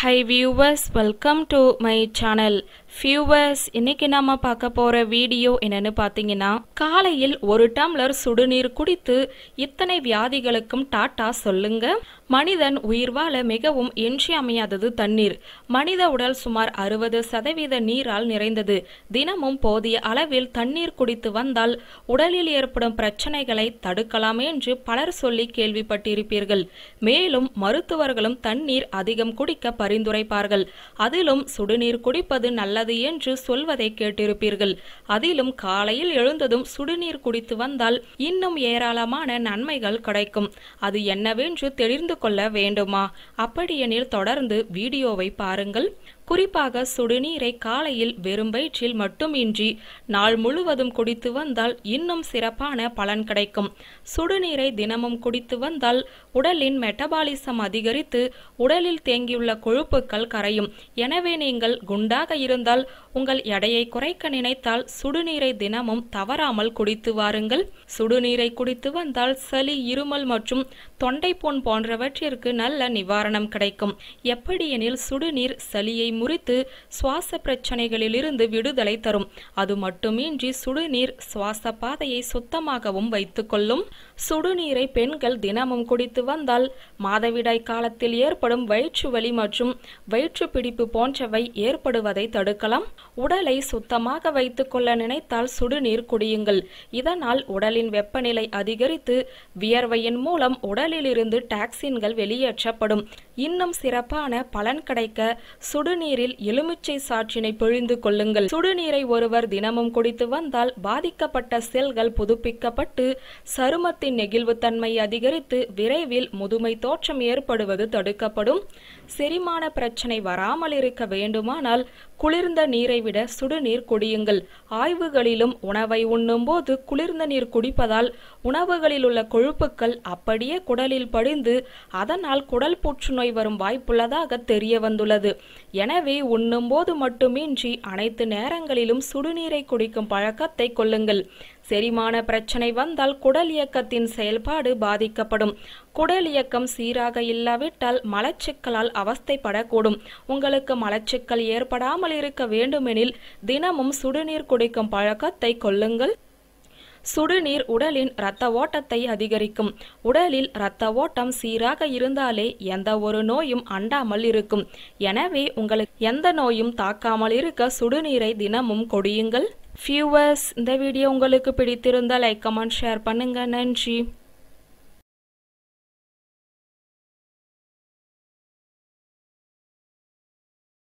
high viewers welcome to my channel viewers இன்னைக்கு நாம பார்க்க போற வீடியோ என்னன்னு பார்த்தீங்கன்னா காலையில் ஒரு டம்ளர் சுடுநீர் குடித்து இத்தனை வியாதிகளுக்கும் டாட்டா சொல்லுங்க மனிதன் உயிர் வாழ மிகவும் இன்றியமையாதது தண்ணீர் மனித உடல் சுமார் அறுபது சதவீத நீரால் நிறைந்தது தினமும் போதிய அளவில் தண்ணீர் குடித்து வந்தால் உடலில் ஏற்படும் பிரச்சனைகளை தடுக்கலாம் என்று பலர் சொல்லி கேள்விப்பட்டிருப்பீர்கள் மேலும் மருத்துவர்களும் தண்ணீர் அதிகம் குடிக்க பரிந்துரைப்பார்கள் அதிலும் சுடுநீர் குடிப்பது நல்லது என்று சொல்வதை கேட்டிருப்பீர்கள் அதிலும் காலையில் எழுந்ததும் சுடுநீர் குடித்து வந்தால் இன்னும் ஏராளமான நன்மைகள் கிடைக்கும் அது என்னவென்று தெரிந்து கொள்ள வேண்டுமா அப்படியெனில் தொடர்ந்து வீடியோவை பாருங்கள் குறிப்பாக சுடுநீரை காலையில் வெறும் வயிற்றில் மட்டுமின்றி நாள் முழுவதும் குடித்து வந்தால் இன்னும் சிறப்பான பலன் கிடைக்கும் சுடுநீரை தினமும் குடித்து வந்தால் உடலின் மெட்டபாலிசம் அதிகரித்து உடலில் தேங்கியுள்ள கொழுப்புக்கள் கரையும் எனவே நீங்கள் குண்டாக இருந்தால் உங்கள் எடையை குறைக்க நினைத்தால் சுடுநீரை தினமும் தவறாமல் குடித்து வாருங்கள் சுடுநீரை குடித்து வந்தால் சளி இருமல் மற்றும் தொண்டைப்புண் போன்றவற்றிற்கு நல்ல நிவாரணம் கிடைக்கும் எப்படியெனில் சுடுநீர் சளியை முறித்து சுவாச பிரச்சனைகளிலிருந்து விடுதலை தரும் அது மட்டுமின்றி சுடுநீர் சுவாச பாதையை சுத்தமாகவும் வைத்துக்கொள்ளும் சுடுநீரை பெண்கள் தினமும் குடித்து வந்தால் மாதவிடாய் காலத்தில் ஏற்படும் வயிற்று வலி மற்றும் வயிற்று பிடிப்பு போன்றவை ஏற்படுவதை தடுக்கலாம் உடலை சுத்தமாக வைத்துக் கொள்ள நினைத்தால் சுடுநீர் குடியுங்கள் இதனால் உடலின் வெப்பநிலை அதிகரித்து வியர்வையின் மூலம் உடலிலிருந்து டாக்ஸின்கள் வெளியேற்றப்படும் இன்னும் சிறப்பான பலன் கிடைக்க சுடுநீரில் எலுமிச்சை சாற்றினை பிழிந்து கொள்ளுங்கள் சுடுநீரை ஒருவர் தினமும் குடித்து வந்தால் பாதிக்கப்பட்ட செல்கள் புதுப்பிக்கப்பட்டு சருமத்தின் நெகிழ்வுத்தன்மை அதிகரித்து விரைவில் முதுமை தோற்றம் ஏற்படுவது தடுக்கப்படும் செரிமான பிரச்சனை வராமல் இருக்க வேண்டுமானால் குளிர்ந்த நீரை விட சுடுநீர் குடியுங்கள் ஆய்வுகளிலும் உணவை உண்ணும்போது குளிர்ந்த நீர் குடிப்பதால் உணவுகளில் உள்ள கொழுப்புக்கள் அப்படியே குடலில் படிந்து அதனால் குடல் புற்றுநோய் வரும் வாய்ப்புள்ளதாக தெரிய வந்துள்ளது எனவே உண்ணும்போது மட்டுமின்றி அனைத்து நேரங்களிலும் சுடுநீரை குடிக்கும் பழக்கத்தை கொள்ளுங்கள் செரிமான பிரச்சனை வந்தால் குடல் இயக்கத்தின் செயல்பாடு பாதிக்கப்படும் குடல் இயக்கம் சீராக இல்லாவிட்டால் மலச்சிக்கலால் அவஸ்தைப்படக்கூடும் உங்களுக்கு மலச்சிக்கல் ஏற்படாமல் இருக்க வேண்டுமெனில் தினமும் சுடுநீர் குடிக்கும் பழக்கத்தை கொள்ளுங்கள் சுடுநீர் உடலின் இரத்த ஓட்டத்தை அதிகரிக்கும் உடலில் இரத்த ஓட்டம் சீராக இருந்தாலே எந்த ஒரு நோயும் அண்டாமல் இருக்கும் எனவே உங்களுக்கு எந்த நோயும் தாக்காமல் இருக்க சுடுநீரை தினமும் கொடியுங்கள் வியூவர்ஸ் இந்த வீடியோ உங்களுக்கு பிடித்திருந்தால் லைக் கமெண்ட் ஷேர் பண்ணுங்க நன்றி